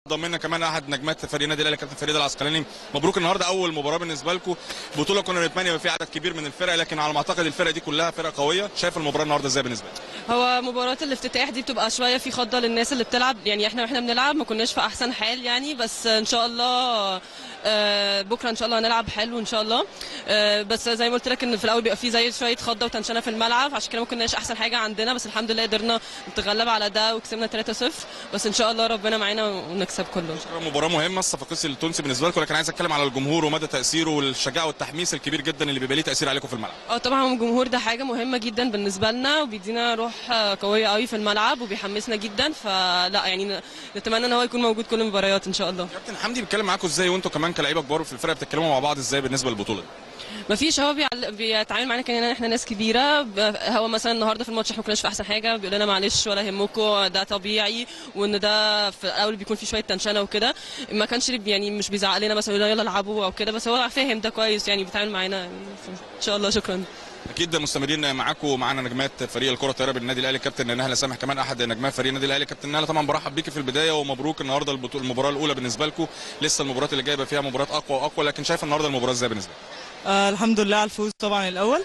ضمنا كمان احد نجمات فريق النادي الاهلي كابتن فريد العسقلاني مبروك النهارده اول مباراه بالنسبه لكم بطوله كنا نتمنى يبقى في عدد كبير من الفرق لكن على ما اعتقد الفرق دي كلها فرق قويه شايف المباراه النهارده ازاي بالنسبه لك هو مباراة الافتتاح دي بتبقى شوية في خضة للناس اللي بتلعب يعني احنا واحنا بنلعب ما كناش في احسن حال يعني بس ان شاء الله آه، بكره ان شاء الله هنلعب حلو ان شاء الله آه، بس زي ما قلت لك ان في الاول بيبقى في زي شويه خضه وتنشنه في الملعب عشان كده ما كناش احسن حاجه عندنا بس الحمد لله قدرنا نتغلب على ده وكسبنا 3-0 بس ان شاء الله ربنا معانا ونكسب كله مباراه مهمه الصفاقسي التونسي بالنسبه لكم لكن عايز اتكلم على الجمهور ومدى تاثيره والشجاعه والتحميس الكبير جدا اللي بيبقى ليه تاثير عليكم في الملعب اه طبعا الجمهور ده حاجه مهمه جدا بالنسبه لنا وبيدينا روح آه، قويه قوي في الملعب وبيحمسنا جدا فلا يعني نتمنى ان هو يكون موجود كل المباريات ان شاء الله كابتن حمدي بيتكلم معاكم ازاي وانتوا كمان كلاعيبه كبار في الفرقه بتتكلموا مع بعض ازاي بالنسبه للبطوله دي مفيش هو بيعل- بيتعامل معانا كاننا احنا ناس كبيره ب- هو مثلا النهارده في الماتش احنا ما كناش في احسن حاجه بيقول لنا معلش ولا يهمكم ده طبيعي وان ده في الاول بيكون في شويه تنشنه وكده ما كانش يعني مش بيزعق لنا مثلا يقول لنا يلا العبوا او كده بس هو فاهم ده كويس يعني بيتعامل معانا يعني ان شاء الله شكرا اكيد مستمرين معاكم ومعانا نجمات فريق الكره الطايره بالنادي الاهلي كابتن نهله سامح كمان احد نجمات فريق النادي الاهلي كابتن نهله طبعا برحب بيكي في البدايه ومبروك النهارده البطوله المباراه الاولى بالنسبه لكم لسه المباريات اللي جايه بقى فيها مباريات اقوى واقوى لكن شايف النهارده المباراه ازاي بالنسبه لك آه الحمد لله على الفوز طبعا الاول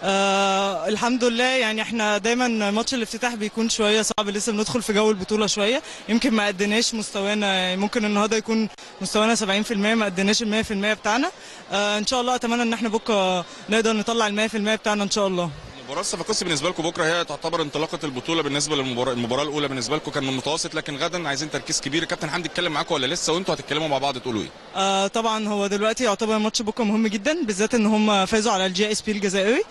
آه الحمد لله يعني احنا دايما ماتش الافتتاح بيكون شويه صعب لسه بندخل في جو البطوله شويه يمكن ما اديناش مستوانا يعني ممكن النهارده يكون مستوانا 70% ما اديناش ال 100% بتاعنا آه ان شاء الله اتمنى ان احنا بكره نقدر نطلع ال 100% بتاعنا ان شاء الله مباراة الصفاقسي بالنسبة لكم بكرة هي تعتبر انطلاقة البطولة بالنسبة للمباراة المباراة الأولى بالنسبة لكم كان من متوسط لكن غدا عايزين تركيز كبير كابتن حمدي اتكلم معاكم ولا لسه وانتوا هتتكلموا مع بعض تقولوا ايه؟ آه طبعا هو دلوقتي يعتبر ماتش بكره مهم جدا بالذات ان هم فازوا على الجي اس بي الجزائري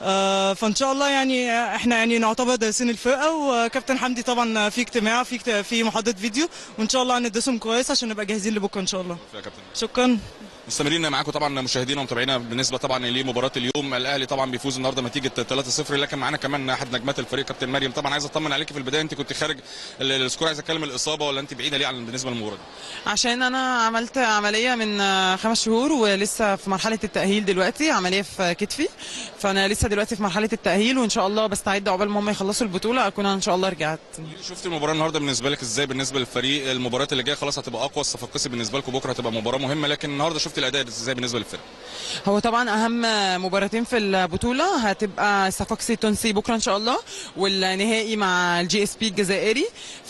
آه فان شاء الله يعني احنا يعني نعتبر دارسين الفرقه وكابتن حمدي طبعا في اجتماع في اجت- في محاضره فيديو وان شاء الله هندرسهم كويس عشان نبقى جاهزين لبكره ان شاء الله يا كابتن شكرا مستمرين معاكم طبعا مشاهدينا ومتابعينا بالنسبه طبعا لمباراه اليوم الاهلي طبعا بيفوز النهارده نتيجه 3-0 لكن معانا كمان احد نجمات الفريق كابتن مريم طبعا عايز اطمن عليكي في البدايه انت كنت خارج ال- السكور عايز اتكلم الاصابه ولا انت بعيده ليه عن بالنسبه للمباراه دي؟ عشان انا عملت عمليه من آه، خمس شهور ولسه في مرحله التاهيل دلوقتي عمليه في كتفي فانا لسه دلوقتي في مرحله التاهيل وان شاء الله بستعد عقبال ما هم يخلصوا البطوله اكون ان شاء الله رجعت شفت المباراه النهارده بالنسبه لك ازاي بالنسبه للفريق المباريات اللي جايه خلاص هتبقى اقوى الصفاقسي بالنسبه لكم بكره هتبقى مباراه مهمه لكن النهارده شفت الاداء ازاي بالنسبه للفريق هو طبعا اهم مباراتين في البطوله هتبقى صفاقسي التونسي بكره ان شاء الله والنهائي مع الجي اس بي الجزائري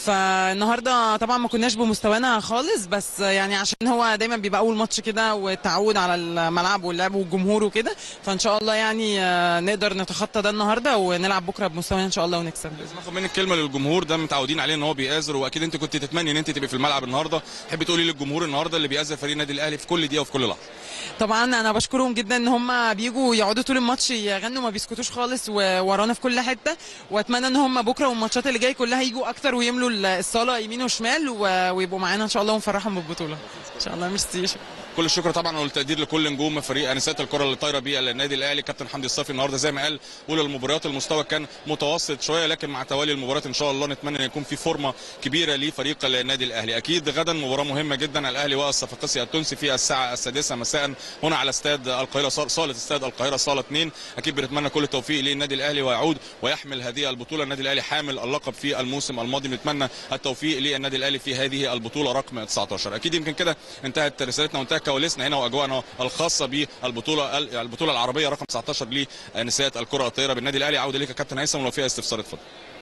فالنهارده طبعا ما كناش بمستوانا خالص بس يعني عشان هو دايما بيبقى اول ماتش كده والتعود على الملعب واللعب والجمهور وكده فان شاء الله يعني آه، نقدر نتخطى ده النهارده ونلعب بكره بمستوانا ان شاء الله ونكسب لازم اخد منك كلمه للجمهور ده متعودين عليه ان هو بيآزر واكيد انت كنت تتمني ان انت تبقي في الملعب النهارده تحبي تقولي للجمهور النهارده اللي بيآزر فريق النادي الاهلي في كل دقيقه وفي كل لحظه طبعا انا بشكرهم جدا ان هم بيجوا يقعدوا طول الماتش يغنوا ما بيسكتوش خالص وورانا في كل حته واتمنى ان هم بكره والماتشات اللي جايه كلها يجوا اكتر ويملوا الصاله يمين وشمال و- ويبقوا معانا ان شاء الله ونفرحهم بالبطوله ان شاء الله ميرسي كل الشكر طبعا والتقدير لكل نجوم فريق انسات الكره اللي طايره بيه النادي الاهلي كابتن حمدي الصافي النهارده زي ما قال اولى المباريات المستوى كان متوسط شويه لكن مع توالي المباريات ان شاء الله نتمنى ان يكون في فورمه كبيره لفريق النادي الاهلي اكيد غدا مباراه مهمه جدا الاهلي والصفاقسي التونسي في الساعه السادسه مساء هنا على استاد القاهره صال- صاله استاد القاهره صاله 2 اكيد بنتمنى كل التوفيق للنادي الاهلي ويعود ويحمل هذه البطوله النادي الاهلي حامل اللقب في الموسم الماضي بنتمنى التوفيق للنادي الاهلي في هذه البطوله رقم 19 اكيد يمكن كده انتهت رسالتنا وانتهى كواليسنا هنا واجواءنا الخاصه بالبطوله البطوله العربيه رقم 19 لنساء الكره الطايره بالنادي الاهلي عوده ليك يا كابتن هيثم ولو فيها استفسار اتفضل